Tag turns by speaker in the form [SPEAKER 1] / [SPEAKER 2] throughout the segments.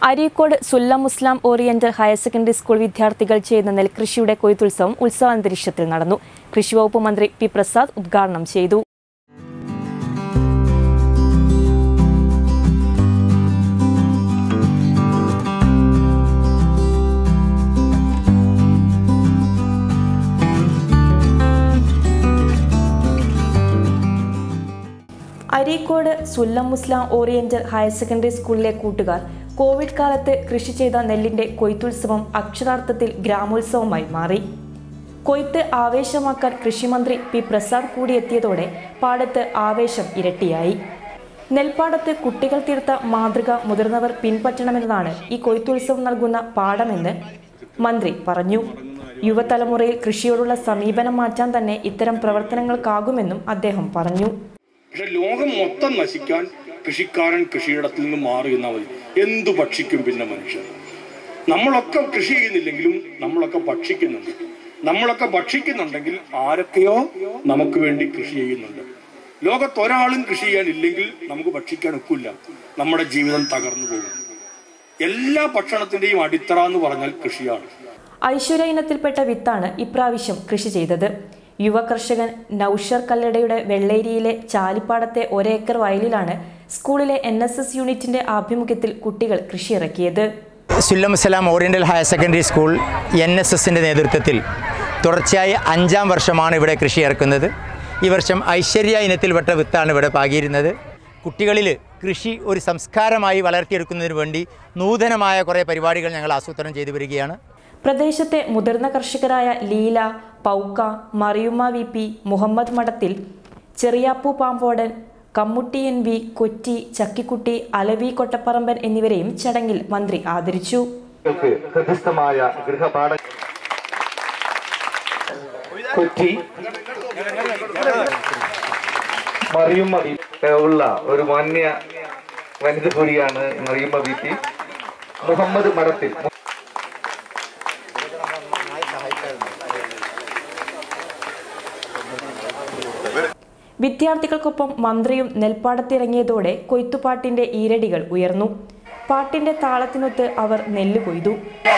[SPEAKER 1] Areekode Sullam Musallam oriental higher secondary school വിദ്യാർത്ഥികൾ ചെയ്യുന്ന നെൽകൃഷിയുടെ കൊയ്ത്തുത്സവം ഉത്സവാന്തരീക്ഷത്തിൽ നടന്നു കൃഷിവകുപ്പ് മന്ത്രി പി പ്രസാദ് ഉദ്ഘാടനം ചെയ്തു Areekode Sullam Musallam oriental higher secondary സ്കൂളിലെ കൂട്ടുകാർ കോവിഡ് കാലത്ത് കൃഷി ചെയ്ത നെല്ലിന്റെ കൊയ്ത്തുത്സവം അക്ഷരാർത്ഥത്തിൽ ഗ്രാമോത്സവമായി മാറി കൊയ്ത്ത് ആവേശമാക്കാൻ കൃഷിമന്ത്രി പി പ്രസാദ് കൂടിയെത്തിയതോടെ പാടത്ത് ആവേശം ഇരട്ടിയായി നെൽപ്പാടത്ത് കുട്ടികൾ തീർത്ത മാതൃക മുതിർന്നവർ പിൻപറ്റണമെന്നതാണ് ഈ കൊയ്ത്തുത്സവം നൽകുന്ന പാഠമെന്ന് മന്ത്രി പറഞ്ഞു യുവതലമുറയിൽ കൃഷിയോടുള്ള സമീപനം മാറ്റാൻ തന്നെ ഇത്തരം പ്രവർത്തനങ്ങൾക്കാകുമെന്നും അദ്ദേഹം പറഞ്ഞു
[SPEAKER 2] പക്ഷെ ലോകം മൊത്തം നശിക്കാൻ കൃഷിക്കാരൻ കൃഷിയിടത്തിൽ നിന്ന് മാറി എന്നാൽ മതി എന്തു ഭക്ഷിക്കും പിന്നെ മനുഷ്യർ നമ്മളൊക്കെ കൃഷി ചെയ്യുന്നില്ലെങ്കിലും നമ്മളൊക്കെ ഭക്ഷിക്കുന്നുണ്ട് നമ്മളൊക്കെ ഭക്ഷിക്കുന്നുണ്ടെങ്കിൽ ആരൊക്കെയോ നമുക്ക് വേണ്ടി കൃഷി ചെയ്യുന്നുണ്ട് ലോകത്ത് ഒരാളും കൃഷി ചെയ്യാനില്ലെങ്കിൽ നമുക്ക് ഭക്ഷിക്കാൻ ഒക്കില്ല നമ്മുടെ ജീവിതം തകർന്നു പോകും എല്ലാ ഭക്ഷണത്തിന്റെയും അടിത്തറ എന്ന് പറഞ്ഞാൽ കൃഷിയാണ്
[SPEAKER 1] ഐശ്വര്യ ഇനത്തിൽപ്പെട്ട വിത്താണ് ഇപ്രാവശ്യം കൃഷി ചെയ്തത് യുവ കർഷകൻ നൌഷർ കല്ലടയുടെ വെള്ളേരിയിലെ ചാലിപ്പാടത്തെ ഒരേക്കർ വയലിലാണ് സ്കൂളിലെ എൻ യൂണിറ്റിന്റെ ആഭിമുഖ്യത്തിൽ കുട്ടികൾ കൃഷിയിറക്കിയത്
[SPEAKER 3] Sullamussalam oriental higher secondary school N S എസിൻ്റെ നേതൃത്വത്തിൽ തുടർച്ചയായി അഞ്ചാം വർഷമാണ് ഇവിടെ കൃഷി ഇറക്കുന്നത് ഈ വർഷം ഐശ്വര്യ ഇനത്തിൽപ്പെട്ട വിത്താണ് ഇവിടെ പാകിയിരുന്നത് കുട്ടികളിൽ കൃഷി ഒരു സംസ്കാരമായി വളർത്തിയെടുക്കുന്നതിന് വേണ്ടി നൂതനമായ കുറേ പരിപാടികൾ ഞങ്ങൾ ആസൂത്രണം ചെയ്തു വരികയാണ്
[SPEAKER 1] പ്രദേശത്തെ മുതിർന്ന കർഷകരായ Leela Paukka Mariyumma V P Muhammad Madathil Cheriyappu Pampodan Kammutti N V Kotti Chakkikutty Alavi Kottaparamban എന്നിവരെയും ചടങ്ങിൽ മന്ത്രി ആദരിച്ചു
[SPEAKER 4] കുട്ടികൾക്ക് ഹൃദയസ്ഥമായ ഗൃഹപാഠ കൊച്ചി മറിയുമ്മ ബി ഉള്ള ഒരു മാന്യ വനിത കൂടിയാണ് മറിയുമ്മ ബി പി മുഹമ്മദ് മഠത്തിൽ
[SPEAKER 1] വിദ്യാർത്ഥികൾക്കൊപ്പം മന്ത്രിയും നെൽപ്പാടത്തിറങ്ങിയതോടെ കൊയ്ത്തുപാട്ടിന്റെ ഈരടികൾ ഉയർന്നു പാട്ടിന്റെ താളത്തിനൊത്ത് അവർ നെല്ല് കൊയ്തു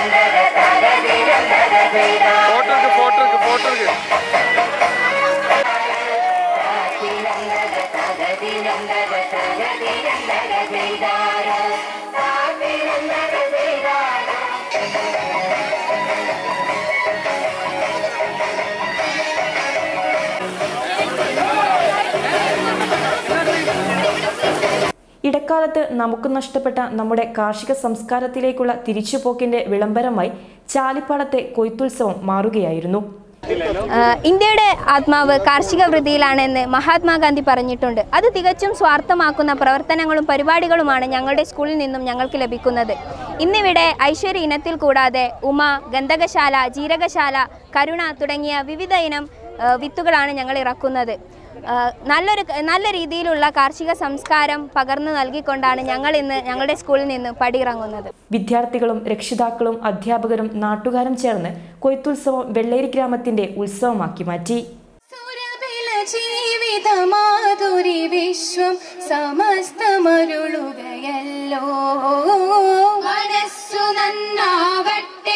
[SPEAKER 1] ഇടക്കാലത്ത് നമുക്ക് നഷ്ടപ്പെട്ട നമ്മുടെ കാർഷിക സംസ്കാരത്തിലേക്കുള്ള തിരിച്ചുപോക്കിന്റെ വിളംബരമായി ചാലിപ്പാടത്തെ കൊയ്ത്തുത്സവം മാറുകയായിരുന്നു
[SPEAKER 5] ആ, ഇന്ത്യയുടെ ആത്മാവ് കാർഷിക വൃത്തിയിലാണെന്ന് മഹാത്മാഗാന്ധി പറഞ്ഞിട്ടുണ്ട് അത് തികച്ചും സ്വാർത്ഥമാക്കുന്ന പ്രവർത്തനങ്ങളും പരിപാടികളുമാണ് ഞങ്ങളുടെ സ്കൂളിൽ നിന്നും ഞങ്ങൾക്ക് ലഭിക്കുന്നത് ഇന്നിവിടെ ഐശ്വര്യ ഇനത്തിൽ കൂടാതെ ഉമ ഗന്ധകശാല ജീരകശാല കരുണ തുടങ്ങിയ വിവിധ ഇനം ആ, വിത്തുകളാണ് ഞങ്ങൾ ഇറക്കുന്നത് ആ, നല്ലൊരു നല്ല രീതിയിലുള്ള കാർഷിക സംസ്കാരം പകർന്നു നൽകിക്കൊണ്ടാണ് ഞങ്ങൾ ഇന്ന് ഞങ്ങളുടെ സ്കൂളിൽ നിന്ന് പടിയിറങ്ങുന്നത്
[SPEAKER 1] വിദ്യാർത്ഥികളും രക്ഷിതാക്കളും അധ്യാപകരും നാട്ടുകാരും ചേർന്ന് കൊയ്ത്തുത്സവം വെള്ളേരി ഗ്രാമത്തിന്റെ ഉത്സവമാക്കി മാറ്റി
[SPEAKER 6] സുരഭില ജീവിതമാധുരി വിശ്വം സമസ്തമരുളുകയല്ലോ മനസ്സു നന്നാവട്ടെ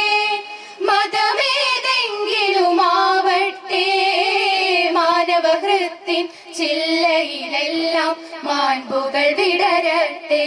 [SPEAKER 6] മതമേതെങ്കിലുമാവട്ടെ മാനവഹൃത്തിൻ ചില്ലയിലെല്ലാം മാൺപുകൾ വിടരട്ടെ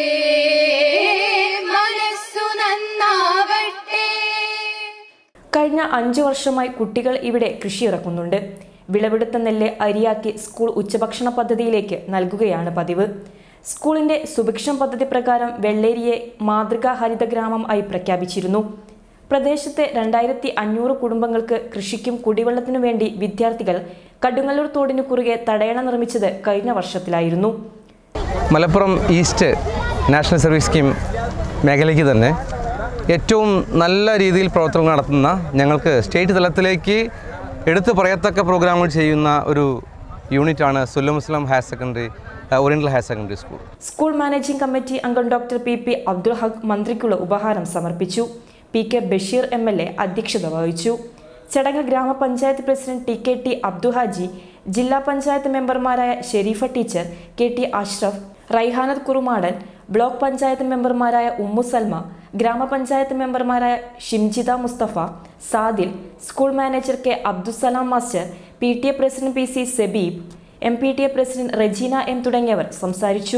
[SPEAKER 6] മനസ്സു നന്നാവട്ടെ
[SPEAKER 1] കഴിഞ്ഞ അഞ്ചു വർഷമായി കുട്ടികൾ ഇവിടെ കൃഷിയിറക്കുന്നുണ്ട് വിളവെടുത്ത നെല്ല് അരിയാക്കി സ്കൂൾ ഉച്ചഭക്ഷണ പദ്ധതിയിലേക്ക് നൽകുകയാണ് പതിവ് സ്കൂളിന്റെ സുഭിക്ഷം പദ്ധതി പ്രകാരം വെള്ളേരിയെ മാതൃകാ ഹരിത ഗ്രാമം ആയി പ്രഖ്യാപിച്ചിരുന്നു പ്രദേശത്തെ രണ്ടായിരത്തി അഞ്ഞൂറ് കുടുംബങ്ങൾക്ക് കൃഷിക്കും കുടിവെള്ളത്തിനു വേണ്ടി വിദ്യാർത്ഥികൾ കടുങ്ങല്ലൂർ തോടിനു കുറുകെ തടയണ നിർമ്മിച്ചത് കഴിഞ്ഞ വർഷത്തിലായിരുന്നു
[SPEAKER 7] Malappuram east national service scheme മേഖലയ്ക്ക് തന്നെ ഏറ്റവും നല്ല രീതിയിൽ പ്രവർത്തനങ്ങൾ നടത്തുന്ന ഞങ്ങൾക്ക് സ്റ്റേറ്റ് തലത്തിലേക്ക് എടുത്തു പറയത്തക്ക പ്രോഗ്രാമുകൾ ചെയ്യുന്ന ഒരു യൂണിറ്റാണ് Sullam Muslim higher secondary oriental higher secondary school
[SPEAKER 1] school managing committee അംഗം doctor P P Abdul Haq മന്ത്രിക്കുള്ള ഉപഹാരം സമർപ്പിച്ചു P K Basheer M L A അധ്യക്ഷത വഹിച്ചു ചടങ്ങ് ഗ്രാമപഞ്ചായത്ത് president T K T Abduhaji ജില്ലാ പഞ്ചായത്ത് മെമ്പർമാരായ Sherifa teacher K T Ashraf Raihanath Kurumadan block panchayat മെമ്പർമാരായ ഉമ്മു സൽമ ഗ്രാമപഞ്ചായത്ത് മെമ്പർമാരായ Shimjitha Musthafa Sadil school manager K Abdussalam master P T A president P C Sabeeb M P T A president Regina M തുടങ്ങിയവർ സംസാരിച്ചു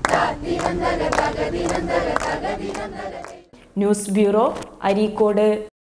[SPEAKER 1] ന്യൂസ് ബ്യൂറോ അരീക്കോട്